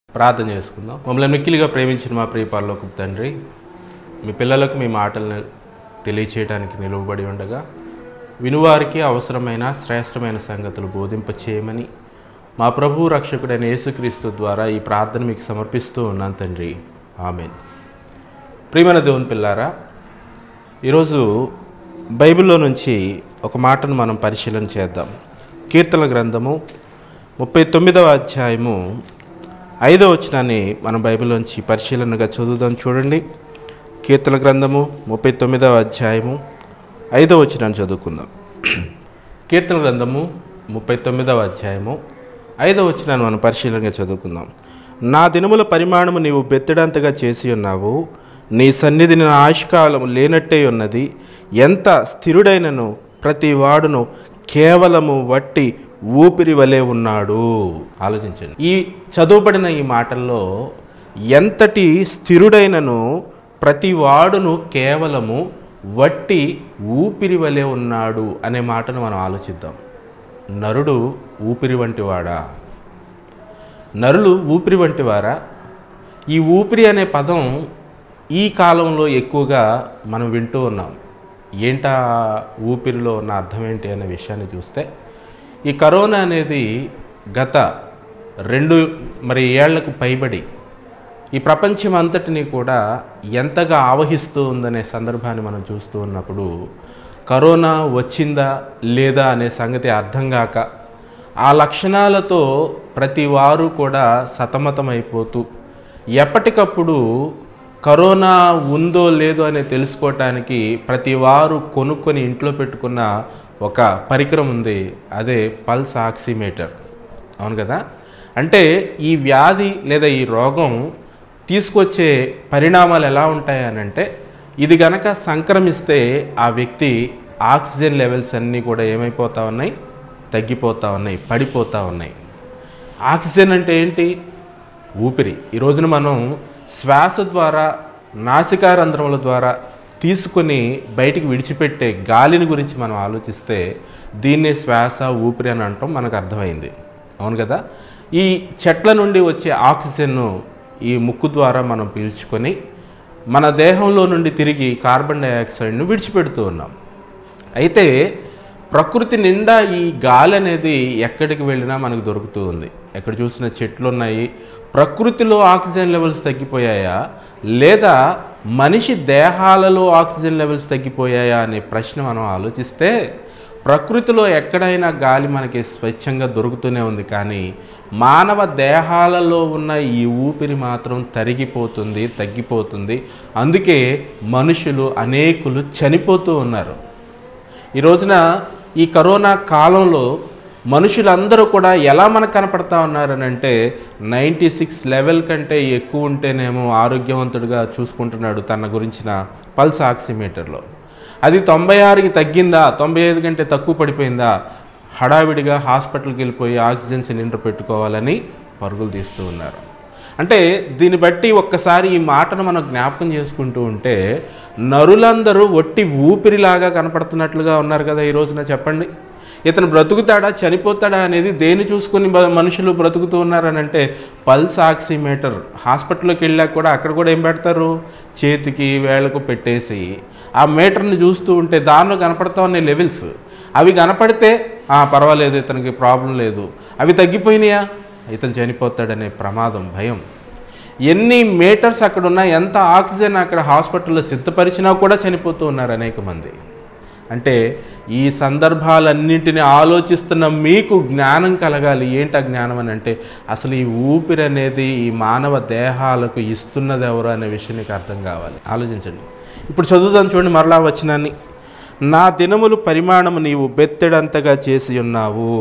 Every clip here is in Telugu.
ప్రార్థన చేసుకుందాం మమ్మల్ని మిక్కిలిగా ప్రేమించిన మా ప్రియపాలకు తండ్రి మీ పిల్లలకు మీ మాటలను తెలియచేయడానికి నిలువబడి ఉండగా వినువారికి అవసరమైన శ్రేష్టమైన సంగతులు బోధింప చేయమని మా ప్రభు రక్షకుడైన యేసుక్రీస్తు ద్వారా ఈ ప్రార్థన మీకు సమర్పిస్తూ ఉన్నాను తండ్రి ఆమెన్ ప్రియమైన దేవుని పిల్లారా ఈరోజు బైబిల్లో నుంచి ఒక మాటను మనం పరిశీలన చేద్దాం కీర్తన గ్రంథము ముప్పై తొమ్మిదవ అధ్యాయము ఐదో వచనాన్ని మనం బైబిల్లోంచి పరిశీలనగా చదువుదాం చూడండి కీర్తన గ్రంథము ముప్పై తొమ్మిదవ అధ్యాయము ఐదో వచనాన్ని చదువుకుందాం కీర్తన గ్రంథము ముప్పై తొమ్మిదవ అధ్యాయము ఐదవ వచనాన్ని మనం పరిశీలనగా చదువుకుందాం నా దినముల పరిమాణము నీవు బెత్తడంతగా చేసి ఉన్నావు నీ సన్నిధి నా ఆయుష్కాలము లేనట్టే ఉన్నది ఎంత స్థిరుడైనను ప్రతి వాడును కేవలము వట్టి ఊపిరి వలె ఉన్నాడు ఆలోచించండి ఈ చదువుబడిన ఈ మాటల్లో ఎంతటి స్థిరుడైనను ప్రతి వాడును కేవలము వట్టి ఊపిరి వలె ఉన్నాడు అనే మాటను మనం ఆలోచిద్దాం నరుడు ఊపిరి వంటి వాడా నరులు ఊపిరి వంటి వారా ఈ ఊపిరి అనే పదం ఈ కాలంలో ఎక్కువగా మనం వింటూ ఉన్నాం ఏంటా ఊపిరిలో ఉన్న అర్థం ఏంటి అనే విషయాన్ని చూస్తే ఈ కరోనా అనేది గత రెండు మరి ఏళ్లకు పైబడి ఈ ప్రపంచం అంతటినీ కూడా ఎంతగా ఆవహిస్తూ ఉందనే సందర్భాన్ని మనం చూస్తూ ఉన్నప్పుడు కరోనా వచ్చిందా లేదా అనే సంగతి అర్థం కాక ఆ లక్షణాలతో ప్రతి వారు కూడా సతమతమైపోతూ ఎప్పటికప్పుడు కరోనా ఉందో లేదో అని తెలుసుకోవటానికి ప్రతి వారు కొనుక్కొని ఇంట్లో పెట్టుకున్న ఒక పరికరం ఉంది అదే పల్స్ ఆక్సిమీటర్ అవును కదా అంటే ఈ వ్యాధి లేదా ఈ రోగం తీసుకొచ్చే పరిణామాలు ఎలా ఉంటాయి అని అంటే ఇది గనక సంక్రమిస్తే ఆ వ్యక్తి ఆక్సిజన్ లెవెల్స్ అన్నీ కూడా ఏమైపోతా ఉన్నాయి తగ్గిపోతూ ఉన్నాయి పడిపోతూ ఉన్నాయి ఆక్సిజన్ అంటే ఏంటి ఊపిరి ఈ రోజున మనం శ్వాస ద్వారా నాసికారంధ్రముల ద్వారా తీసుకొని బయటికి విడిచిపెట్టే గాలిని గురించి మనం ఆలోచిస్తే దీన్నే శ్వాస ఊపిరి అని అంటాం మనకు అర్థమైంది అవును కదా ఈ చెట్ల నుండి వచ్చే ఆక్సిజన్ను ఈ ముక్కు ద్వారా మనం పీల్చుకొని మన దేహంలో నుండి తిరిగి కార్బన్ డైఆక్సైడ్ను విడిచిపెడుతూ ఉన్నాం అయితే ప్రకృతి నిండా ఈ గాలి అనేది ఎక్కడికి వెళ్ళినా మనకు దొరుకుతూ ఉంది ఎక్కడ చూసిన చెట్లు ఉన్నాయి ప్రకృతిలో ఆక్సిజన్ లెవెల్స్ తగ్గిపోయాయా లేదా మనిషి దేహాలలో ఆక్సిజన్ లెవెల్స్ తగ్గిపోయాయా అనే ప్రశ్న మనం ఆలోచిస్తే ప్రకృతిలో ఎక్కడైనా గాలి మనకి స్వచ్ఛంగా దొరుకుతూనే ఉంది కానీ మానవ దేహాలలో ఉన్న ఈ ఊపిరి మాత్రం తరిగిపోతుంది తగ్గిపోతుంది అందుకే మనుషులు అనేకులు చనిపోతూ ఉన్నారు ఈ రోజున ఈ కరోనా కాలంలో మనుషులందరూ కూడా ఎలా మనకు కనపడతా ఉన్నారని అంటే నైంటీ సిక్స్ లెవెల్ కంటే ఎక్కువ ఉంటేనేమో ఆరోగ్యవంతుడిగా చూసుకుంటున్నాడు తన గురించిన పల్స్ ఆక్సిమీటర్లో అది తొంభై ఆరుకి తగ్గిందా తొంభై ఐదు కంటే తక్కువ పడిపోయిందా హడావిడిగా హాస్పిటల్కి వెళ్ళిపోయి ఆక్సిజన్ సిలిండర్ పెట్టుకోవాలని పరుగులు తీస్తూ ఉన్నారు అంటే దీన్ని బట్టి ఒక్కసారి ఈ మాటను మనం జ్ఞాపకం చేసుకుంటూ ఉంటే నరులందరూ ఒట్టి ఊపిరిలాగా కనపడుతున్నట్లుగా ఉన్నారు కదా ఈ రోజున చెప్పండి ఇతను బ్రతుకుతాడా చనిపోతాడా అనేది దేని చూసుకుని బ- మనుషులు బ్రతుకుతూ ఉన్నారని అంటే పల్స్ ఆక్సిమీటర్ హాస్పిటల్లోకి వెళ్ళాక కూడా అక్కడ కూడా ఏం పెడతారు చేతికి వేళ్ళకు పెట్టేసి ఆ మీటర్ని చూస్తూ ఉంటే దానిలో కనపడతా ఉన్నాయి లెవెల్స్ అవి కనపడితే "ఆ, పర్వాలేదు ఇతనికి ప్రాబ్లం లేదు అవి తగ్గిపోయినాయా ఇతను చనిపోతాడనే ప్రమాదం భయం ఎన్ని మీటర్స్ అక్కడ ఉన్నా ఎంత ఆక్సిజన్ అక్కడ హాస్పిటల్లో సిద్ధపరిచినా కూడా చనిపోతూ ఉన్నారు అనేక మంది అంటే ఈ సందర్భాలన్నింటినీ ఆలోచిస్తున్న మీకు జ్ఞానం కలగాలి ఏంటి ఆ జ్ఞానం అని అంటే అసలు ఈ ఊపిరి అనేది ఈ మానవ దేహాలకు ఇస్తున్నది ఎవరు అనే విషయం నీకు అర్థం కావాలి ఆలోచించండి ఇప్పుడు చదువుదాం చూడండి మరలా వచ్చినాన్ని నా దినములు పరిమాణము నీవు బెత్తెడంతగా చేసి ఉన్నావు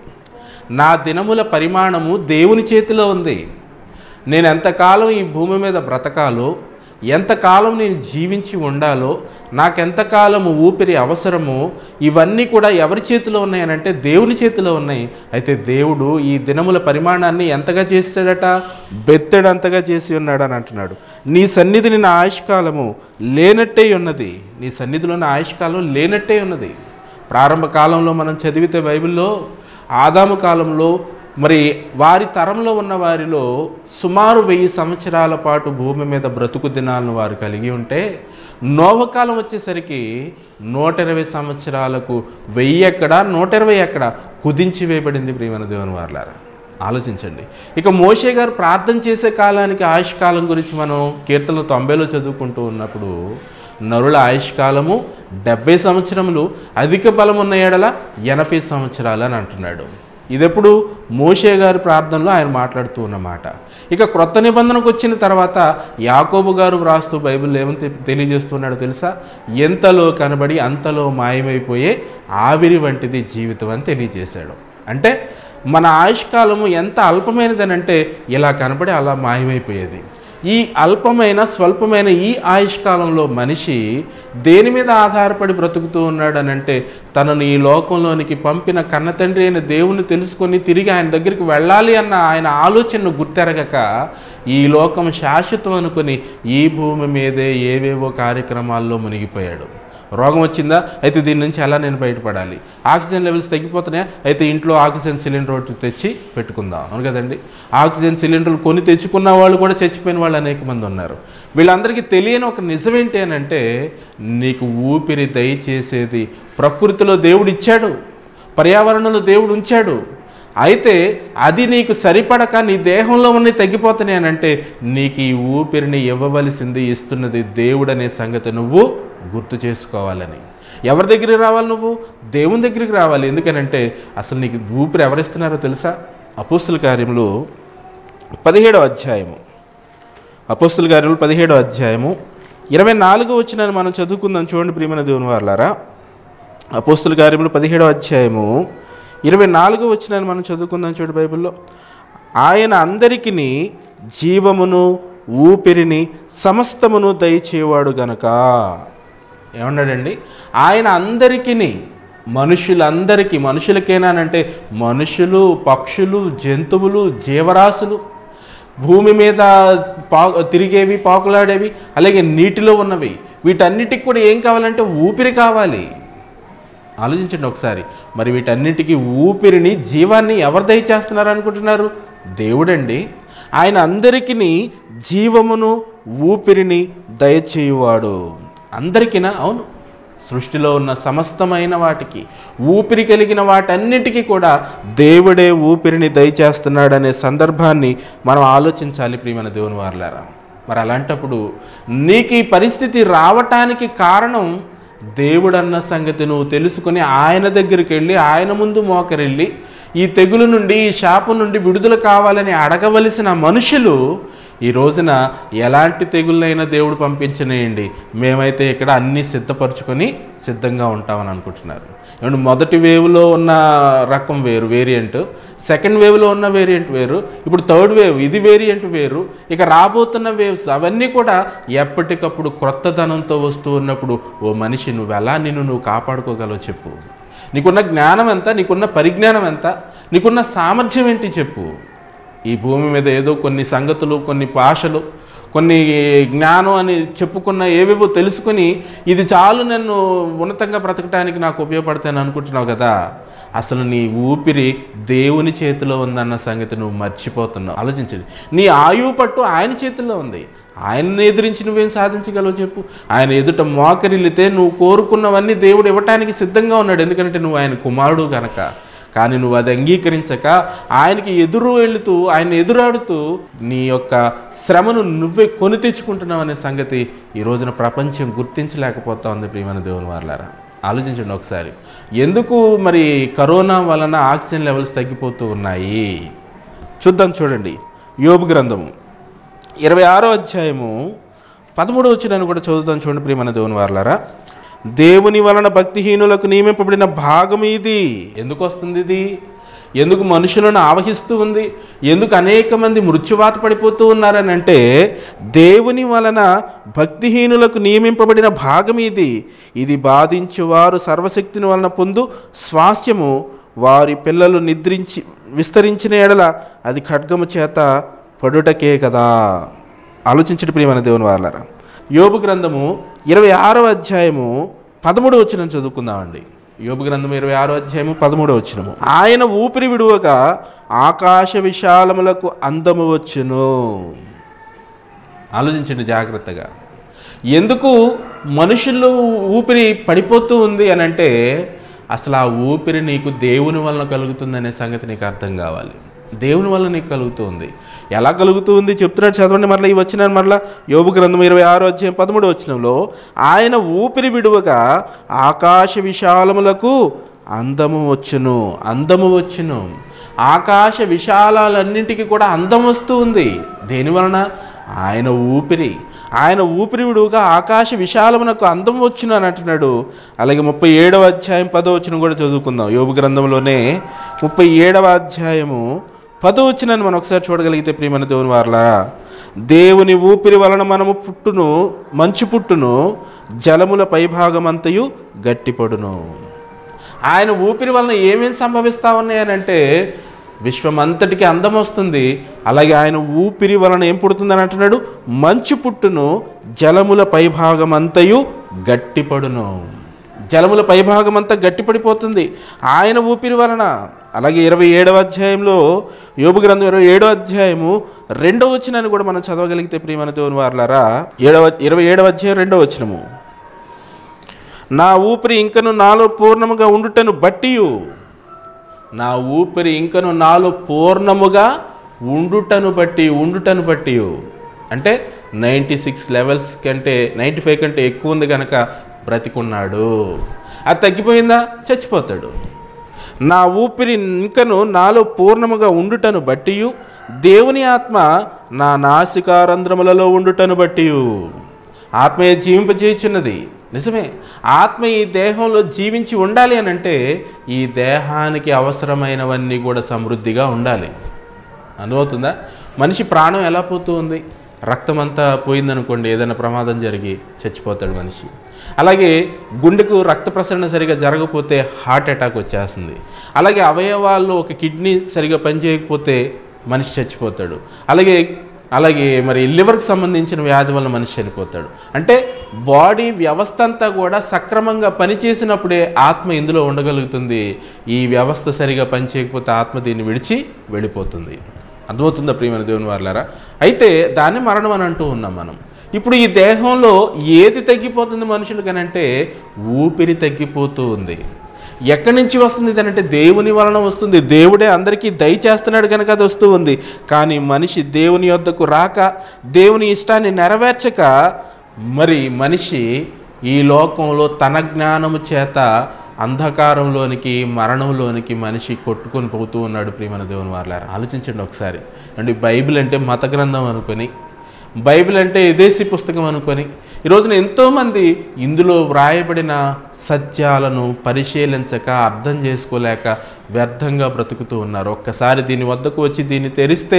నా దినముల పరిమాణము దేవుని చేతిలో ఉంది నేను ఎంతకాలం ఈ భూమి మీద బ్రతకాలో ఎంతకాలం నేను జీవించి ఉండాలో నాకెంతకాలము ఊపిరి అవసరమో ఇవన్నీ కూడా ఎవరి చేతిలో ఉన్నాయనంటే దేవుని చేతిలో ఉన్నాయి అయితే దేవుడు ఈ దినముల పరిమాణాన్ని ఎంతగా చేశాడట బెత్తడంతగా చేసి ఉన్నాడు అని అంటున్నాడు నీ సన్నిధిని నా ఆయుష్కాలము లేనట్టే ఉన్నది నీ సన్నిధిలో నా ఆయుష్కాలం లేనట్టే ఉన్నది ప్రారంభ కాలంలో మనం చదివితే బైబిల్లో ఆదాము కాలంలో మరి వారి తరంలో ఉన్న వారిలో సుమారు వెయ్యి సంవత్సరాల పాటు భూమి మీద బ్రతుకు దినాలను వారు కలిగి ఉంటే నోవకాలం వచ్చేసరికి నూట ఇరవై సంవత్సరాలకు వెయ్యి ఎక్కడ నూట ఇరవై ఎక్కడ కుదించి వేయబడింది ప్రియమైన దేవుని వారులారా ఆలోచించండి ఇక మోషే గారు ప్రార్థన చేసే కాలానికి ఆయుష్ కాలం గురించి మనం కీర్తనలు తొంభైలో చదువుకుంటూ ఉన్నప్పుడు నరుల ఆయుష్ కాలము డెబ్బై సంవత్సరములు అధిక బలం ఉన్న ఏడల ఎనభై సంవత్సరాలు అని అంటున్నాడు ఇదెప్పుడు మోషే గారి ప్రార్థనలో ఆయన మాట్లాడుతూ ఉన్నమాట ఇక క్రొత్త నిబంధనకు వచ్చిన తర్వాత యాకోబు గారు వ్రాస్తూ బైబిల్ ఏమని తె- తెలియజేస్తున్నాడో తెలుసా ఎంతలో కనబడి అంతలో మాయమైపోయే ఆవిరి వంటిది జీవితం అని తెలియజేశాడు అంటే మన ఆయుష్కాలము ఎంత అల్పమైనదనంటే ఇలా కనబడి అలా మాయమైపోయేది ఈ అల్పమైన స్వల్పమైన ఈ ఆయుష్కాలంలో మనిషి దేని మీద ఆధారపడి బ్రతుకుతూ ఉన్నాడనంటే తనను ఈ లోకంలోనికి పంపిన కన్నతండ్రి అయిన దేవుని తెలుసుకొని తిరిగి ఆయన దగ్గరికి వెళ్ళాలి అన్న ఆయన ఆలోచనను గుర్తెరగక ఈ లోకం శాశ్వతం అనుకుని ఈ భూమి మీదే ఏవేవో కార్యక్రమాల్లో మునిగిపోయాడు రోగం వచ్చిందా అయితే దీని నుంచి ఎలా నేను బయటపడాలి ఆక్సిజన్ లెవెల్స్ తగ్గిపోతున్నాయా అయితే ఇంట్లో ఆక్సిజన్ సిలిండర్ ఒకటి తెచ్చి పెట్టుకుందాం అవును కదండి ఆక్సిజన్ సిలిండర్లు కొని తెచ్చుకున్న వాళ్ళు కూడా చచ్చిపోయిన వాళ్ళు అనేక మంది ఉన్నారు వీళ్ళందరికీ తెలియని ఒక నిజం ఏంటి అని అంటే నీకు ఊపిరి దయచేసేది ప్రకృతిలో దేవుడు ఇచ్చాడు పర్యావరణంలో దేవుడు ఉంచాడు అయితే అది నీకు సరిపడక నీ దేహంలో ఉన్నవి తగ్గిపోతున్నాయి అని అంటే నీకు ఈ ఊపిరిని ఇవ్వవలసింది ఇస్తున్నది దేవుడనే సంగతి నువ్వు గుర్తు చేసుకోవాలని ఎవరి దగ్గరికి రావాలి నువ్వు దేవుని దగ్గరికి రావాలి ఎందుకనంటే అసలు నీకు ఊపిరి ఎవరిస్తున్నారో తెలుసా అపోస్తుల కార్యములు పదిహేడో అధ్యాయము అపోస్తుల కార్యములు పదిహేడో అధ్యాయము ఇరవై నాలుగో వచ్చిన మనం చదువుకుందాం చూడండి ప్రియమైన దేవుని వారులారా అపోస్తుల కార్యములు పదిహేడో అధ్యాయము ఇరవై నాలుగో వచ్చిన మనం చదువుకుందాం చూడు బైబిల్లో ఆయన అందరికిని జీవమును ఊపిరిని సమస్తమును దయచేవాడు గనక ఏమన్నాడండి ఆయన అందరికిని మనుషులందరికీ మనుషులకేనానంటే మనుషులు పక్షులు జంతువులు జీవరాశులు భూమి మీద పా తిరిగేవి పాకులాడేవి అలాగే నీటిలో ఉన్నవి వీటన్నిటికి కూడా ఏం కావాలంటే ఊపిరి కావాలి ఆలోచించండి ఒకసారి మరి వీటన్నిటికీ ఊపిరిని జీవాన్ని ఎవరు దయచేస్తున్నారు అనుకుంటున్నారు దేవుడండి ఆయన అందరికీ జీవమును ఊపిరిని దయచేయువాడు అందరికినా అవును సృష్టిలో ఉన్న సమస్తమైన వాటికి ఊపిరి కలిగిన వాటన్నిటికీ కూడా దేవుడే ఊపిరిని దయచేస్తున్నాడనే సందర్భాన్ని మనం ఆలోచించాలి ప్రియమైన దేవుని వారులారా మరి అలాంటప్పుడు నీకు ఈ పరిస్థితి రావటానికి కారణం దేవుడన్న సంగతి నువ్వు తెలుసుకుని ఆయన దగ్గరికి వెళ్ళి ఆయన ముందు మోకరెళ్ళి ఈ తెగులు నుండి ఈ శాపం నుండి విడుదల కావాలని అడగవలసిన మనుషులు ఈ రోజున ఎలాంటి తెగుళ్ళైనా దేవుడు పంపించనేయండి మేమైతే ఇక్కడ అన్నీ సిద్ధపరచుకొని సిద్ధంగా ఉంటామని అనుకుంటున్నారు ఏమంటే మొదటి వేవ్లో ఉన్న రకం వేరు వేరియంట్ సెకండ్ వేవ్లో ఉన్న వేరియంట్ వేరు ఇప్పుడు థర్డ్ వేవ్ ఇది వేరియంట్ వేరు ఇక రాబోతున్న వేవ్స్ అవన్నీ కూడా ఎప్పటికప్పుడు క్రొత్తదనంతో వస్తూ ఉన్నప్పుడు ఓ మనిషి నువ్వు ఎలా నిన్ను నువ్వు కాపాడుకోగలవు చెప్పు నీకున్న జ్ఞానం ఎంత నీకున్న పరిజ్ఞానం ఎంత నీకున్న సామర్థ్యం ఏంటి చెప్పు ఈ భూమి మీద ఏదో కొన్ని సంగతులు కొన్ని భాషలు కొన్ని జ్ఞానం అని చెప్పుకున్న ఏవేవో తెలుసుకొని ఇది చాలు నన్ను ఉన్నతంగా బ్రతకడానికి నాకు ఉపయోగపడతాయని అనుకుంటున్నావు కదా అసలు నీ ఊపిరి దేవుని చేతిలో ఉందన్న సంగతి నువ్వు మర్చిపోతున్నావు ఆలోచించండి నీ ఆయువు పట్టు ఆయన చేతిలో ఉంది ఆయన్ని ఎదిరించి నువ్వేం సాధించగలవు చెప్పు ఆయన ఎదుట మోకరిల్లితే నువ్వు కోరుకున్నవన్నీ దేవుడు ఇవ్వటానికి సిద్ధంగా ఉన్నాడు ఎందుకంటే నువ్వు ఆయన కుమారుడు గనక కానీ నువ్వు అది అంగీకరించక ఆయనకి ఎదురు వెళుతూ ఆయన ఎదురాడుతూ నీ యొక్క శ్రమను నువ్వే కొని తెచ్చుకుంటున్నావు అనే సంగతి ఈ రోజున ప్రపంచం గుర్తించలేకపోతా ఉంది ప్రియమైన దేవుని వారులారా ఆలోచించండి ఒకసారి ఎందుకు మరి కరోనా వలన ఆక్సిజన్ లెవెల్స్ తగ్గిపోతూ ఉన్నాయి చూద్దాం చూడండి యోబు గ్రంథము ఇరవై ఆరో అధ్యాయము పదమూడు వచ్చినాను కూడా చదువుతాం చూడండి ప్రియమైన దేవుని వారులారా దేవుని వలన భక్తిహీనులకు నియమింపబడిన భాగం ఇది ఎందుకు వస్తుంది ఇది ఎందుకు మనుషులను ఆవహిస్తూ ఉంది ఎందుకు అనేక మంది మృత్యువాత పడిపోతూ ఉన్నారని అంటే దేవుని వలన భక్తిహీనులకు నియమింపబడిన భాగం ఇది ఇది బాధించువారు సర్వశక్తిని వలన పొందు స్వాస్థ్యము వారి పిల్లలు నిద్రించి విస్తరించిన ఎడల అది ఖడ్గము చేత పడుటకే కదా ఆలోచించటి ప్రియమైన దేవుని వాళ్ళారా యోబు గ్రంథము ఇరవై ఆరవ అధ్యాయము పదమూడు వచ్చిన చదువుకుందామండి యోబు గ్రంథం ఇరవై ఆరో అధ్యాయము పదమూడో వచ్చినము ఆయన ఊపిరి విడువగా ఆకాశ విశాలములకు అందము వచ్చును ఆలోచించండి జాగ్రత్తగా ఎందుకు మనుషుల్లో ఊపిరి పడిపోతూ ఉంది అని అంటే అసలు ఆ ఊపిరి నీకు దేవుని వలన కలుగుతుందనే సంగతి నీకు అర్థం కావాలి దేవుని వల్ల నీకు కలుగుతుంది ఎలా కలుగుతుంది చెప్తున్నాడు చదవండి మరలా ఈ వచ్చిన మరలా యోబు గ్రంథం ఇరవై ఆరో అధ్యాయం పదమూడు వచ్చినంలో ఆయన ఊపిరి విడువగా ఆకాశ విశాలములకు అందము వచ్చును అందము వచ్చును ఆకాశ విశాలాలన్నింటికి కూడా అందం వస్తూ ఉంది దేని వలన ఆయన ఊపిరి ఆయన ఊపిరి విడువుగా ఆకాశ విశాలమునకు అందం వచ్చును అని అంటున్నాడు అలాగే ముప్పై ఏడవ అధ్యాయం పదో వచ్చిన కూడా చదువుకుందాం యోగు గ్రంథంలోనే ముప్పై ఏడవ అధ్యాయము పదో వచ్చినని మనం ఒకసారి చూడగలిగితే ప్రియమైన దేవుని వారలా దేవుని ఊపిరి వలన మనము పుట్టును మంచు పుట్టును జలముల పైభాగమంతయు గట్టిపడును ఆయన ఊపిరి వలన ఏమేమి సంభవిస్తా ఉన్నాయనంటే విశ్వమంతటికి అందం వస్తుంది అలాగే ఆయన ఊపిరి వలన ఏం పుడుతుందని అంటున్నాడు మంచు పుట్టును జలముల పైభాగం అంతయు గట్టిపడును జలముల పైభాగం అంతా గట్టిపడిపోతుంది ఆయన ఊపిరి వలన అలాగే ఇరవై ఏడవ అధ్యాయంలో యోబు గ్రంథం ఇరవై ఏడవ అధ్యాయము రెండవ వచనాన్ని కూడా మనం చదవగలిగితే ప్రియమైన దేవుని వారులారా ఏడవ ఇరవై ఏడవ అధ్యాయం రెండవ వచనము నా ఊపిరి ఇంకను నాలో పూర్ణముగా ఉండుటను బట్టియు నా ఊపిరి ఇంకను నాలో పూర్ణముగా ఉండుటను బట్టి ఉండుటను బట్టి అంటే నైంటీ సిక్స్ లెవెల్స్ కంటే నైంటీ ఫైవ్ కంటే ఎక్కువ ఉంది కనుక బ్రతికున్నాడు అది తగ్గిపోయిందా చచ్చిపోతాడు నా ఊపిరి ఇంకను నాలో పూర్ణముగా ఉండుటను బట్టి దేవుని ఆత్మ నా నాసికారంధ్రములలో ఉండుటను బట్టి ఆత్మయే జీవింపజేయుచున్నది నిజమే ఆత్మ ఈ దేహంలో జీవించి ఉండాలి అని అంటే ఈ దేహానికి అవసరమైనవన్నీ కూడా సమృద్ధిగా ఉండాలి అర్థమవుతుందా మనిషి ప్రాణం ఎలా పోతూ ఉంది రక్తం అంతా పోయిందనుకోండి ఏదైనా ప్రమాదం జరిగి చచ్చిపోతాడు మనిషి అలాగే గుండెకు రక్త ప్రసరణ సరిగా జరగకపోతే హార్ట్ అటాక్ వచ్చేస్తుంది అలాగే అవయవాల్లో ఒక కిడ్నీ సరిగా పనిచేయకపోతే మనిషి చచ్చిపోతాడు అలాగే అలాగే మరి లివర్కి సంబంధించిన వ్యాధి వల్ల మనిషి చనిపోతాడు అంటే బాడీ వ్యవస్థ అంతా కూడా సక్రమంగా పనిచేసినప్పుడే ఆత్మ ఇందులో ఉండగలుగుతుంది ఈ వ్యవస్థ సరిగా పనిచేయకపోతే ఆత్మ దీన్ని విడిచి వెళ్ళిపోతుంది అర్థమవుతుందా ప్రియమైన దేవుని వారులారా అయితే దాన్ని మరణం అని అంటూ ఉన్నాం మనం ఇప్పుడు ఈ దేహంలో ఏది తగ్గిపోతుంది మనుషులకనంటే ఊపిరి తగ్గిపోతూ ఉంది ఎక్కడి నుంచి వస్తుంది ఇది అంటే దేవుని వలన వస్తుంది దేవుడే అందరికీ దయచేస్తున్నాడు కనుక అది వస్తూ ఉంది కానీ మనిషి దేవుని యొద్దకు రాక దేవుని ఇష్టాన్ని నెరవేర్చక మరి మనిషి ఈ లోకంలో తన జ్ఞానము చేత అంధకారంలోనికి మరణంలోనికి మనిషి కొట్టుకొని పోతూ ఉన్నాడు ప్రియమైన దేవుని వారులారా ఆలోచించండి ఒకసారి అంటే బైబిల్ అంటే మత గ్రంథం అనుకొని బైబిల్ అంటే విదేశీ పుస్తకం అనుకొని ఈ రోజున ఎంతోమంది ఇందులో వ్రాయబడిన సత్యాలను పరిశీలించక అర్థం చేసుకోలేక వ్యర్థంగా బ్రతుకుతూ ఉన్నారు ఒక్కసారి దీని వద్దకు వచ్చి దీన్ని తెరిస్తే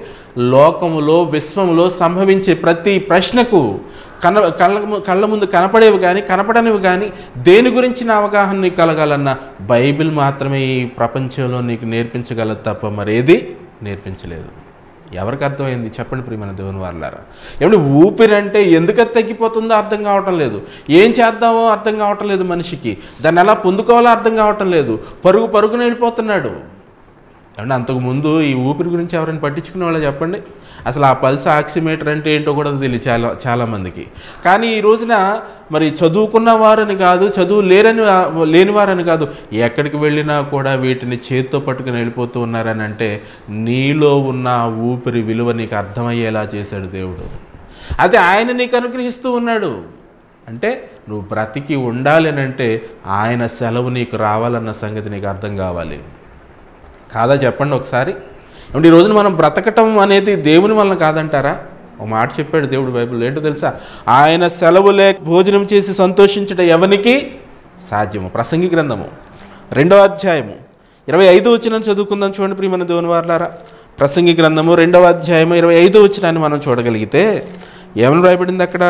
లోకములో విశ్వములో సంభవించే ప్రతి ప్రశ్నకు కన కళ్ళ ము- కళ్ళ ముందు కనపడేవి కానీ కనపడనివి కానీ దేని గురించిన అవగాహన నీకు కలగాలన్న బైబిల్ మాత్రమే ఈ ప్రపంచంలో నీకు నేర్పించగలదు తప్ప మరేది నేర్పించలేదు ఎవరికి అర్థమైంది చెప్పండి ప్రియమైన దేవుని వారులారా ఏమంటే ఊపిరి అంటే ఎందుకు అది తగ్గిపోతుందో అర్థం కావటం లేదు ఏం చేద్దామో అర్థం కావటం లేదు మనిషికి దాన్ని ఎలా పొందుకోవాలో అర్థం కావటం లేదు పరుగు పరుగున వెళ్ళిపోతున్నాడు ఏమంటే అంతకుముందు ఈ ఊపిరి గురించి ఎవరైనా పట్టించుకునే వాళ్ళు చెప్పండి అసలు ఆ పల్స్ ఆక్సిమీటర్ అంటే ఏంటో కూడా తెలియదు చాలా చాలామందికి కానీ ఈ రోజున మరి చదువుకున్న వారని కాదు చదువు లేరని లేని వారని కాదు ఎక్కడికి వెళ్ళినా కూడా వీటిని చేత్తో పట్టుకుని వెళ్ళిపోతూ ఉన్నారని అంటే నీలో ఉన్న ఆ ఊపిరి విలువ నీకు అర్థమయ్యేలా చేశాడు దేవుడు అది ఆయన నీకు అనుగ్రహిస్తూ ఉన్నాడు అంటే నువ్వు బ్రతికి ఉండాలి అని అంటే ఆయన సెలవు నీకు రావాలన్న సంగతి నీకు అర్థం కావాలి కాదా చెప్పండి ఒకసారి ఏమంటే ఈ రోజున మనం బ్రతకటం అనేది దేవుని వలన కాదంటారా ఒక మాట చెప్పాడు దేవుడు బైబిల్ ఏంటో తెలుసా ఆయన సెలవు లేక భోజనం చేసి సంతోషించట ఎవనికి సాధ్యము ప్రసంగి గ్రంథము రెండవ అధ్యాయము ఇరవై ఐదు వచ్చిన చదువుకుందాం చూడండి ప్రియమైన దేవుని వారులారా ప్రసంగి గ్రంథము రెండవ అధ్యాయము ఇరవై ఐదు వచ్చినాన్ని మనం చూడగలిగితే ఏమని రాయబడింది అక్కడ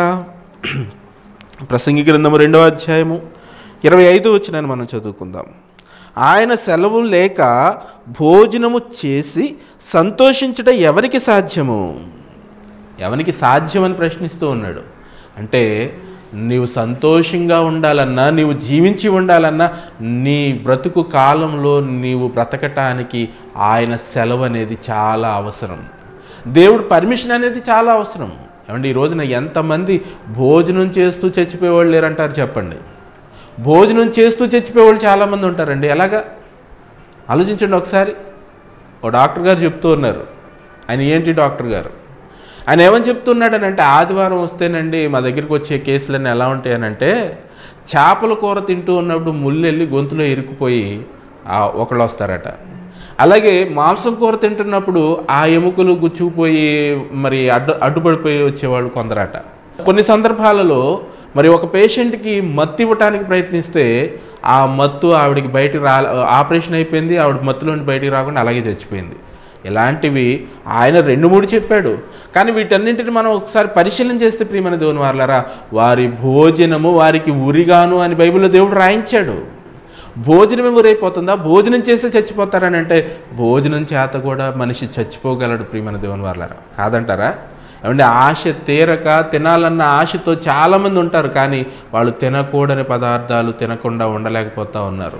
ప్రసంగి గ్రంథము రెండవ అధ్యాయము ఇరవై ఐదు వచ్చినాన్ని మనం చదువుకుందాం ఆయన సెలవు లేక భోజనము చేసి సంతోషించట ఎవరికి సాధ్యము ఎవరికి సాధ్యమని ప్రశ్నిస్తూ ఉన్నాడు అంటే నీవు సంతోషంగా ఉండాలన్నా నీవు జీవించి ఉండాలన్నా నీ బ్రతుకు కాలంలో నీవు బ్రతకటానికి ఆయన సెలవు అనేది చాలా అవసరం దేవుడు పర్మిషన్ అనేది చాలా అవసరం ఏమండి ఈ రోజున ఎంతమంది భోజనం చేస్తూ చచ్చిపోయేవాళ్ళు లేరంటారు చెప్పండి భోజనం చేస్తూ చచ్చిపోయేవాళ్ళు చాలామంది ఉంటారండి ఎలాగా ఆలోచించండి ఒకసారి ఓ డాక్టర్ గారు చెప్తూ ఉన్నారు ఆయన ఏంటి డాక్టర్ గారు ఆయన ఏమని చెప్తున్నాడనంటే ఆదివారం వస్తేనండి మా దగ్గరికి వచ్చే కేసులన్నీ ఎలా ఉంటాయనంటే చేపల కూర తింటూ ఉన్నప్పుడు ముళ్ళు వెళ్ళి గొంతులో ఇరుక్కుపోయి ఆ ఒకళ్ళు వస్తారట అలాగే మాంసం కూర తింటున్నప్పుడు ఆ ఎముకలు గుచ్చుకుపోయి మరి అడ్డు అడ్డుపడిపోయి వచ్చేవాళ్ళు కొందరట కొన్ని సందర్భాలలో మరి ఒక పేషెంట్కి మత్తు ఇవ్వటానికి ప్రయత్నిస్తే ఆ మత్తు ఆవిడకి బయటికి రా ఆపరేషన్ అయిపోయింది ఆవిడ మత్తులోని బయటికి రాకుండా అలాగే చచ్చిపోయింది ఇలాంటివి ఆయన రెండు మూడు చెప్పాడు కానీ వీటన్నింటిని మనం ఒకసారి పరిశీలన చేస్తే ప్రియమైన దేవుని వారులారా వారి భోజనము వారికి ఉరిగాను అని బైబిల్లో దేవుడు రాయించాడు భోజనమే ఉరైపోతుందా భోజనం చేస్తే చచ్చిపోతారని అంటే భోజనం చేత కూడా మనిషి చచ్చిపోగలడు ప్రియమైన దేవుని వారులారా కాదంటారా ఏమంటే ఆశ తీరక తినాలన్న ఆశతో చాలామంది ఉంటారు కానీ వాళ్ళు తినకూడని పదార్థాలు తినకుండా ఉండలేకపోతూ ఉన్నారు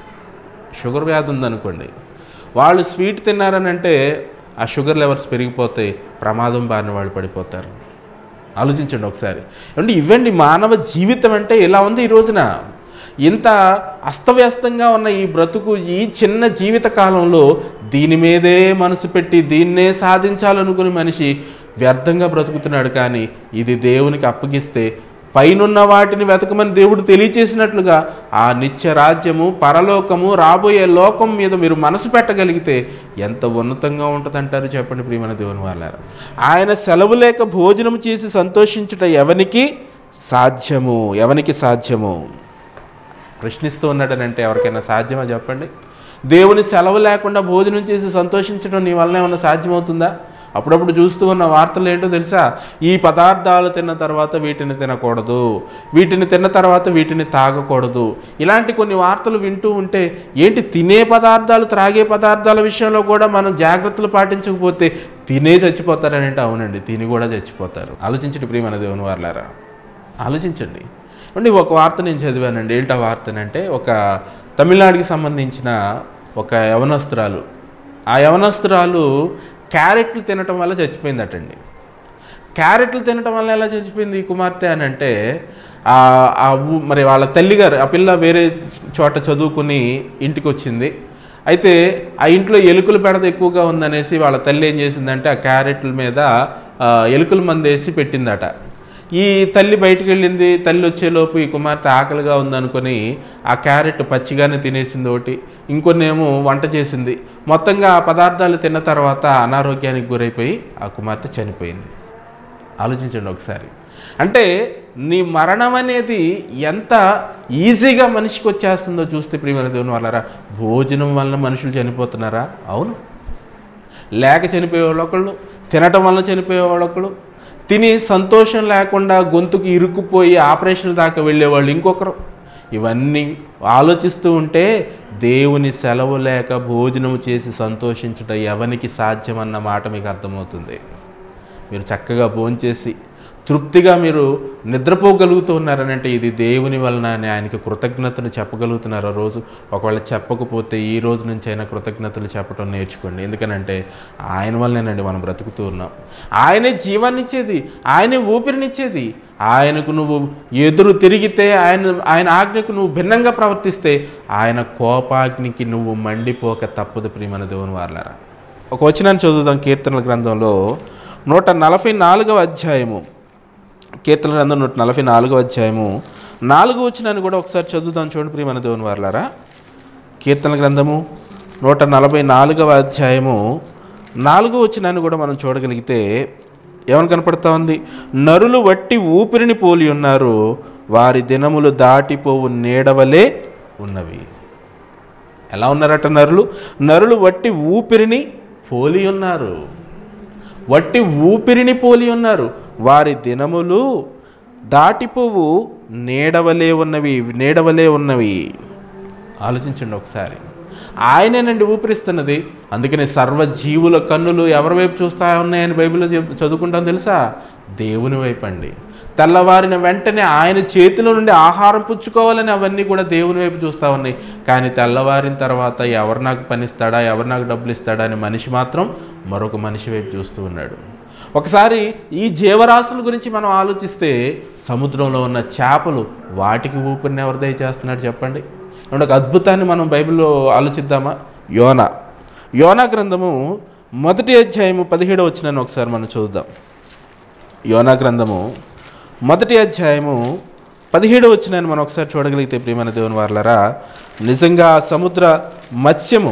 షుగర్ వ్యాధి ఉందనుకోండి వాళ్ళు స్వీట్ తిన్నారని అంటే ఆ షుగర్ లెవెల్స్ పెరిగిపోతాయి ప్రమాదం బారిన వాళ్ళు పడిపోతారు ఆలోచించండి ఒకసారి అంటే ఇవ్వండి మానవ జీవితం అంటే ఇలా ఉంది ఈ రోజున ఇంత అస్తవ్యస్తంగా ఉన్న ఈ బ్రతుకు ఈ చిన్న జీవిత కాలంలో దీని మీదే మనసు పెట్టి దీన్నే సాధించాలనుకుని మనిషి వ్యర్థంగా బ్రతుకుతున్నాడు కానీ ఇది దేవునికి అప్పగిస్తే పైనున్న వాటిని వెతకమని దేవుడు తెలియచేసినట్లుగా ఆ నిత్య రాజ్యము పరలోకము రాబోయే లోకం మీద మీరు మనసు పెట్టగలిగితే ఎంత ఉన్నతంగా ఉంటుందంటారు చెప్పండి ప్రియమైన దేవుని వాళ్ళారా ఆయన సెలవు లేక భోజనం చేసి సంతోషించుట ఎవనికి సాధ్యము ఎవనికి సాధ్యము ప్రశ్నిస్తూ ఉన్నాడనంటే ఎవరికైనా సాధ్యమా చెప్పండి దేవుని సెలవు లేకుండా భోజనం చేసి సంతోషించడం నీ వల్ల ఏమైనా సాధ్యమవుతుందా అప్పుడప్పుడు చూస్తూ ఉన్న వార్తలు ఏంటో తెలుసా ఈ పదార్థాలు తిన్న తర్వాత వీటిని తినకూడదు వీటిని తిన్న తర్వాత వీటిని తాగకూడదు ఇలాంటి కొన్ని వార్తలు వింటూ ఉంటే ఏంటి తినే పదార్థాలు త్రాగే పదార్థాల విషయంలో కూడా మనం జాగ్రత్తలు పాటించకపోతే తినే చచ్చిపోతారని అంటే అవునండి తిని కూడా చచ్చిపోతారు ఆలోచించండి ప్రియమైన దేవుని వార్లారా ఆలోచించండి అండి ఒక వార్త నేను చదివానండి ఏంటి ఆ వార్తనంటే ఒక తమిళనాడుకి సంబంధించిన ఒక యవనస్తురాలు ఆ యవనస్తురాలు క్యారెట్లు తినటం వల్ల చచ్చిపోయిందటండి క్యారెట్లు తినటం వల్ల ఎలా చచ్చిపోయింది ఈ కుమార్తె అని అంటే ఆ ఆ ఊ- మరి వాళ్ళ తల్లిగారు ఆ పిల్ల వేరే చోట చదువుకుని ఇంటికి వచ్చింది అయితే ఆ ఇంట్లో ఎలుకల బెడద ఎక్కువగా ఉందనేసి వాళ్ళ తల్లి ఏం చేసిందంటే ఆ క్యారెట్ల మీద ఆ, ఎలుకల మందు వేసి పెట్టిందట ఈ తల్లి బయటికి వెళ్ళింది తల్లి వచ్చేలోపు ఈ కుమార్తె ఆకలిగా ఉందనుకొని ఆ క్యారెట్ పచ్చిగానే తినేసింది ఒకటి ఇంకొన్నేమో వంట చేసింది మొత్తంగా ఆ పదార్థాలు తిన్న తర్వాత అనారోగ్యానికి గురైపోయి ఆ కుమార్తె చనిపోయింది ఆలోచించండి ఒకసారి అంటే నీ మరణం అనేది ఎంత ఈజీగా మనిషికి వచ్చేస్తుందో చూస్తే ప్రియమైన దేవుని వాళ్ళరా భోజనం వల్ల మనుషులు చనిపోతున్నారా అవును లేక చనిపోయేవాళ్ళు ఒకళ్ళు తినటం వల్ల చనిపోయేవాళ్ళు ఒకళ్ళు తిని సంతోషం లేకుండా గొంతుకు ఇరుక్కుపోయి ఆపరేషన్ దాకా వెళ్ళేవాళ్ళు ఇంకొకరు ఇవన్నీ ఆలోచిస్తూ ఉంటే దేవుని సెలవు లేక భోజనం చేసి సంతోషించుట ఎవనికి సాధ్యమన్న మాట మీకు అర్థమవుతుంది మీరు చక్కగా భోంచేసి తృప్తిగా మీరు నిద్రపోగలుగుతూ ఉన్నారని అంటే ఇది దేవుని వలన అని ఆయనకి కృతజ్ఞతలు చెప్పగలుగుతున్నారు ఆ రోజు ఒకవేళ చెప్పకపోతే ఈ రోజు నుంచి అయినా కృతజ్ఞతలు చెప్పడం నేర్చుకోండి ఎందుకనంటే ఆయన వల్లనేనండి మనం బ్రతుకుతూ ఉన్నాం ఆయనే జీవాన్ని ఇచ్చేది ఆయనే ఊపిరినిచ్చేది ఆయనకు నువ్వు ఎదురు తిరిగితే ఆయన ఆయన ఆజ్ఞకు నువ్వు భిన్నంగా ప్రవర్తిస్తే ఆయన కోపాగ్నికి నువ్వు మండిపోక తప్పదు ప్రియమైన దేవుని వార్లారా ఒక వచనాన్ని చదువుదాం కీర్తనల గ్రంథంలో నూట నలభై నాలుగవ అధ్యాయము కీర్తన గ్రంథం నూట నలభై నాలుగవ అధ్యాయము నాలుగు వచనాన్ని కూడా ఒకసారి చదువుదాం చూడండి ప్రియమైన దేవుని వార్లారా కీర్తన గ్రంథము నూట నలభై నాలుగవ అధ్యాయము నాలుగో వచనాన్ని కూడా మనం చూడగలిగితే ఏమని కనపడతా ఉంది నరులు వట్టి ఊపిరిని పోలి ఉన్నారు వారి దినములు దాటిపోవు నీడవలే ఉన్నవి ఎలా ఉన్నారట నరులు నరులు వట్టి ఊపిరిని పోలి ఉన్నారు వట్టి ఊపిరిని పోలి ఉన్నారు వారి దినములు దాటిపోవు నీడవలే ఉన్నవి నీడవలే ఉన్నవి ఆలోచించండి ఒకసారి ఆయనేనండి ఊపిరిస్తున్నది అందుకని సర్వజీవుల కన్నులు ఎవరి వైపు చూస్తా ఉన్నాయని బైబిల్లో చెప్- చదువుకుంటాం తెలుసా దేవుని వైపు అండి తెల్లవారిన వెంటనే ఆయన చేతిలో నుండి ఆహారం పుచ్చుకోవాలని అవన్నీ కూడా దేవుని వైపు చూస్తూ ఉన్నాయి కానీ తెల్లవారిన తర్వాత ఎవరు నాకు పనిస్తాడా ఎవరు నాకు డబ్బులు ఇస్తాడా అని మనిషి మాత్రం మరొక మనిషి వైపు చూస్తూ ఉన్నాడు ఒకసారి ఈ జీవరాశుల గురించి మనం ఆలోచిస్తే సముద్రంలో ఉన్న చేపలు వాటికి ఊపిరిని ఎవరు దయచేస్తున్నాడు చెప్పండి ఏమంటే ఒక అద్భుతాన్ని మనం బైబిల్లో ఆలోచిద్దామా యోనా యోనా గ్రంథము మొదటి అధ్యాయము పదిహేడవ వచ్చినాను ఒకసారి మనం చూద్దాం యోనా గ్రంథము మొదటి అధ్యాయము పదిహేడు వచ్చినాను మనం ఒకసారి చూడగలిగితే ప్రియమైన దేవుని వార్లరా నిజంగా ఆ సముద్ర మత్స్యము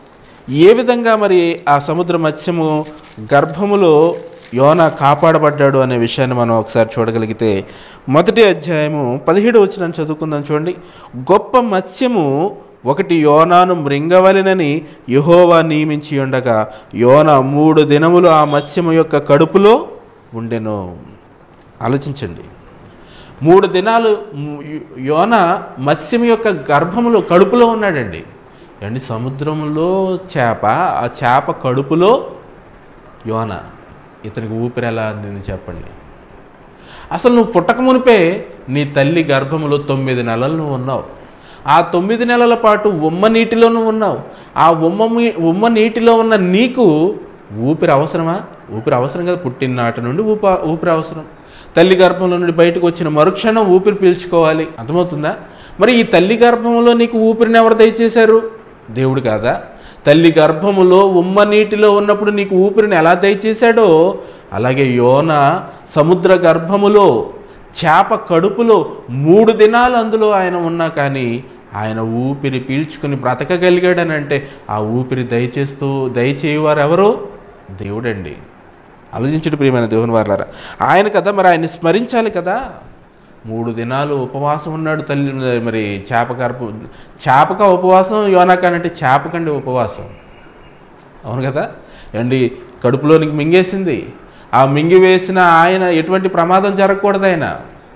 ఏ విధంగా మరి ఆ సముద్ర మత్స్యము గర్భములో యోన కాపాడబడ్డాడు అనే విషయాన్ని మనం ఒకసారి చూడగలిగితే మొదటి అధ్యాయము పదిహేడు వచ్చిన చదువుకుందాం చూడండి గొప్ప మత్స్యము ఒకటి యోనాను మృంగవలెనని యహోవా నియమించి ఉండగా యోన మూడు దినములు ఆ మత్స్యము యొక్క కడుపులో ఉండెను ఆలోచించండి మూడు దినాలు మ్, యోన మత్స్యం యొక్క గర్భములో కడుపులో ఉన్నాడండి అండి సముద్రంలో చేప ఆ చేప కడుపులో యోన ఇతనికి ఊపిరి ఎలా అందింది చెప్పండి అసలు నువ్వు పుట్టక మునిపే నీ తల్లి గర్భములో తొమ్మిది నెలలు నువ్వు ఉన్నావు ఆ తొమ్మిది నెలల పాటు ఉమ్మ నీటిలో నువ్వు ఉన్నావు ఆ ఉమ్మ మీ- ఉమ్మ నీటిలో ఉన్న నీకు ఊపిరి అవసరమా ఊపిరి అవసరం కదా పుట్టిన నాటి నుండి ఊప ఊపిరి అవసరం తల్లి గర్భంలో నుండి బయటకు వచ్చిన మరుక్షణం ఊపిరి పీల్చుకోవాలి అర్థమవుతుందా మరి ఈ తల్లి గర్భంలో నీకు ఊపిరిని ఎవరు దయచేశారు దేవుడు కాదా తల్లి గర్భములో ఉమ్మ నీటిలో ఉన్నప్పుడు నీకు ఊపిరిని ఎలా దయచేశాడో అలాగే యోన సముద్ర గర్భములో చేప కడుపులో మూడు దినాలు అందులో ఆయన ఉన్నా కానీ ఆయన ఊపిరి పీల్చుకుని బ్రతకగలిగాడనంటే ఆ ఊపిరి దయచేస్తూ దయచేయవారు ఎవరు దేవుడండి ఆలోచించడు ప్రియమైన దేవుని వారులారా ఆయన కదా మరి ఆయన్ని స్మరించాలి కదా మూడు దినాలు ఉపవాసం ఉన్నాడు తల్లి మరి చేప గర్భ చేపక ఉపవాసం యోనాకానంటే చేపకండి ఉపవాసం అవును కదా అండి కడుపులోనికి మింగేసింది ఆ మింగి వేసిన ఆయన ఎటువంటి ప్రమాదం జరగకూడదు ఆయన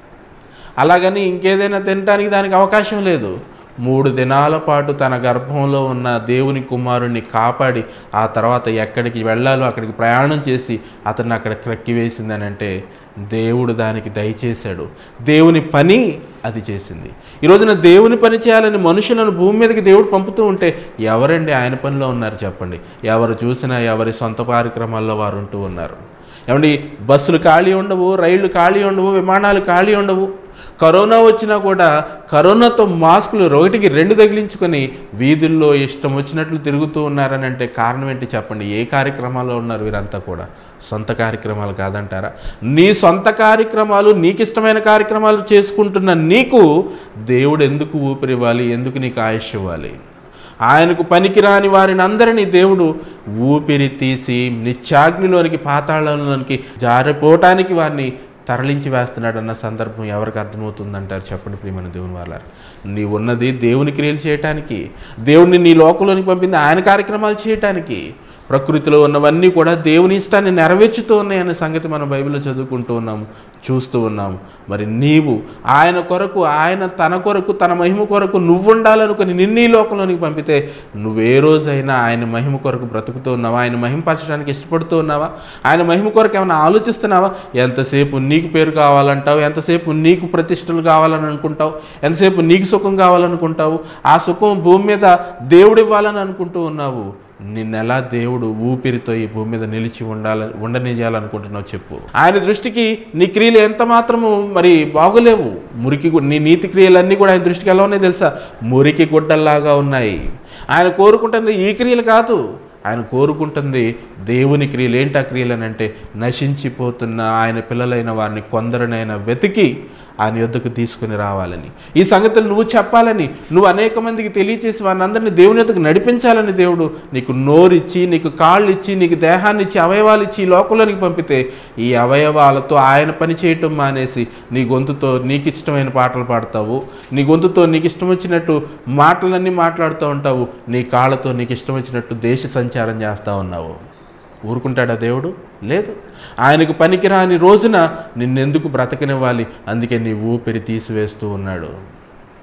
అలాగని ఇంకేదైనా తినడానికి దానికి అవకాశం లేదు మూడు దినాల పాటు తన గర్భంలో ఉన్న దేవుని కుమారుణ్ణి కాపాడి ఆ తర్వాత ఎక్కడికి వెళ్ళాలో అక్కడికి ప్రయాణం చేసి అతన్ని అక్కడ క్రక్కివేసిందని అంటే దేవుడు దానికి దయచేశాడు దేవుని పని అది చేసింది ఈ రోజున దేవుని పని చేయాలని మనుషులను భూమి మీదకి దేవుడు పంపుతూ ఉంటే ఎవరండి ఆయన పనిలో ఉన్నారు చెప్పండి ఎవరు చూసినా ఎవరి సొంత కార్యక్రమాల్లో వారు ఉంటూ ఉన్నారు ఏమండి బస్సులు ఖాళీ ఉండవు రైళ్లు ఖాళీ ఉండవు విమానాలు ఖాళీ ఉండవు కరోనా వచ్చినా కూడా కరోనాతో మాస్కులు ఒకటికి రెండు తగిలించుకొని వీధుల్లో ఇష్టం వచ్చినట్లు తిరుగుతూ ఉన్నారని అంటే కారణం ఏంటి చెప్పండి ఏ కార్యక్రమాల్లో ఉన్నారు వీరంతా కూడా సొంత కార్యక్రమాలు కాదంటారా నీ సొంత కార్యక్రమాలు నీకు ఇష్టమైన కార్యక్రమాలు చేసుకుంటున్న నీకు దేవుడు ఎందుకు ఊపిరివ్వాలి ఎందుకు నీకు ఆయుష్ ఇవ్వాలి ఆయనకు పనికిరాని వారిని అందరినీ దేవుడు ఊపిరి తీసి నిత్యాగ్నిలోనికి పాతాళంలోనికి జారిపోవటానికి వారిని తరలించి వేస్తున్నాడు అన్న సందర్భం ఎవరికి అర్థమవుతుందంటారు చెప్పండి ప్రియమైన దేవుని వాళ్ళ నీ ఉన్నది దేవుని క్రియలు చేయటానికి దేవుడిని నీ లోకంలోనికి పంపింది ఆయన కార్యక్రమాలు చేయటానికి ప్రకృతిలో ఉన్నవన్నీ కూడా దేవుని ఇష్టాన్ని నెరవేర్చుతూ ఉన్నాయనే సంగతి మనం బైబిల్లో చదువుకుంటూ ఉన్నాం చూస్తూ ఉన్నాం మరి నీవు ఆయన కొరకు ఆయన తన కొరకు తన మహిమ కొరకు నువ్వు ఉండాలనుకుని నిన్ను ఈ లోకంలోనికి పంపితే నువ్వే రోజైనా ఆయన మహిమ కొరకు బ్రతుకుతూ ఉన్నావా ఆయన మహిమపరచడానికి ఇష్టపడుతూ ఉన్నావా ఆయన మహిమ కొరకు ఏమైనా ఆలోచిస్తున్నావా ఎంతసేపు నీకు పేరు కావాలంటావు ఎంతసేపు నీకు ప్రతిష్టలు కావాలని అనుకుంటావు ఎంతసేపు నీకు సుఖం కావాలనుకుంటావు ఆ సుఖం భూమి మీద దేవుడు ఇవ్వాలని అనుకుంటూ ఉన్నావు నిన్నెలా దేవుడు ఊపిరితో ఈ భూమి మీద నిలిచి ఉండాలని ఉండనియాలనుకుంటున్నావు చెప్పు ఆయన దృష్టికి నీ క్రియలు ఎంత మాత్రము మరి బాగోలేవు మురికి గు- నీ నీతి క్రియలన్నీ కూడా ఆయన దృష్టికి ఎలా ఉన్నాయి తెలుసా మురికి గుడ్డల్లాగా ఉన్నాయి ఆయన కోరుకుంటుంది ఈ క్రియలు కాదు ఆయన కోరుకుంటుంది దేవుని క్రియలు ఏంటి ఆ క్రియలు అని అంటే నశించిపోతున్న ఆయన పిల్లలైన వారిని కొందరినైనా వెతికి ఆయన యొద్దకు తీసుకుని రావాలని ఈ సంగతులు నువ్వు చెప్పాలని నువ్వు అనేక మందికి తెలియచేసి వారిని అందరినీ దేవుని యొద్దకు నడిపించాలని దేవుడు నీకు నోరిచ్చి నీకు కాళ్ళు ఇచ్చి నీకు దేహాన్ని ఇచ్చి అవయవాలు ఇచ్చి ఈ లోకంలోనికి పంపితే ఈ అవయవాలతో ఆయన పని చేయటం మానేసి నీ గొంతుతో నీకు ఇష్టమైన పాటలు పాడతావు నీ గొంతుతో నీకు ఇష్టం వచ్చినట్టు మాటలన్నీ మాట్లాడుతూ ఉంటావు నీ కాళ్ళతో నీకు ఇష్టం వచ్చినట్టు దేశ సంచారం చేస్తూ ఉన్నావు ఊరుకుంటాడా దేవుడు లేదు ఆయనకు పనికిరాని రోజున నిన్నెందుకు బ్రతకనివ్వాలి అందుకే నీ ఊపిరి తీసివేస్తూ ఉన్నాడు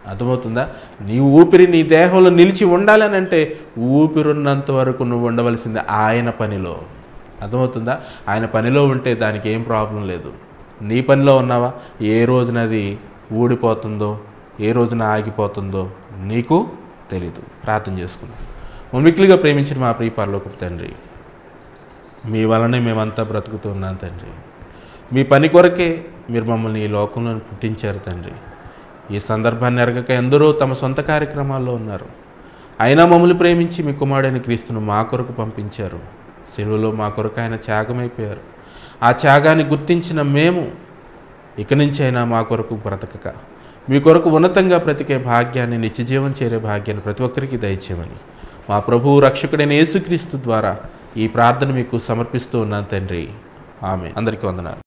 అర్థమవుతుందా నీ ఊపిరి నీ దేహంలో నిలిచి ఉండాలని అంటే ఊపిరున్నంత వరకు నువ్వు ఉండవలసింది ఆయన పనిలో అర్థమవుతుందా ఆయన పనిలో ఉంటే దానికి ఏం ప్రాబ్లం లేదు నీ పనిలో ఉన్నావా ఏ రోజున అది ఊడిపోతుందో ఏ రోజున ఆగిపోతుందో నీకు తెలీదు ప్రార్థన చేసుకుందాం మిక్కిలిగా ప్రేమించిన మా ప్రియపార్లోకి తండ్రి మీ వలనే మేమంతా బ్రతుకుతున్నాం తండ్రి మీ పని కొరకే మీరు మమ్మల్ని ఈ లోకంలో పుట్టించారు తండ్రి ఈ సందర్భాన్ని ఎరగక ఎందరో తమ సొంత కార్యక్రమాల్లో ఉన్నారు అయినా మమ్మల్ని ప్రేమించి మీ కుమారుడైన క్రీస్తును మా కొరకు పంపించారు సెలవులో మా కొరకు ఆయన త్యాగమైపోయారు ఆ త్యాగాన్ని గుర్తించిన మేము ఇక నుంచి అయినా మా కొరకు బ్రతకక మీ కొరకు ఉన్నతంగా బ్రతికే భాగ్యాన్ని నిత్యజీవం చేరే భాగ్యాన్ని ప్రతి ఒక్కరికి దయచేయమని మా ప్రభువు రక్షకుడైన యేసుక్రీస్తు ద్వారా ఈ ప్రార్థన మీకు సమర్పిస్తూ ఉన్నాను తండ్రి ఆమె అందరికీ వందనాలు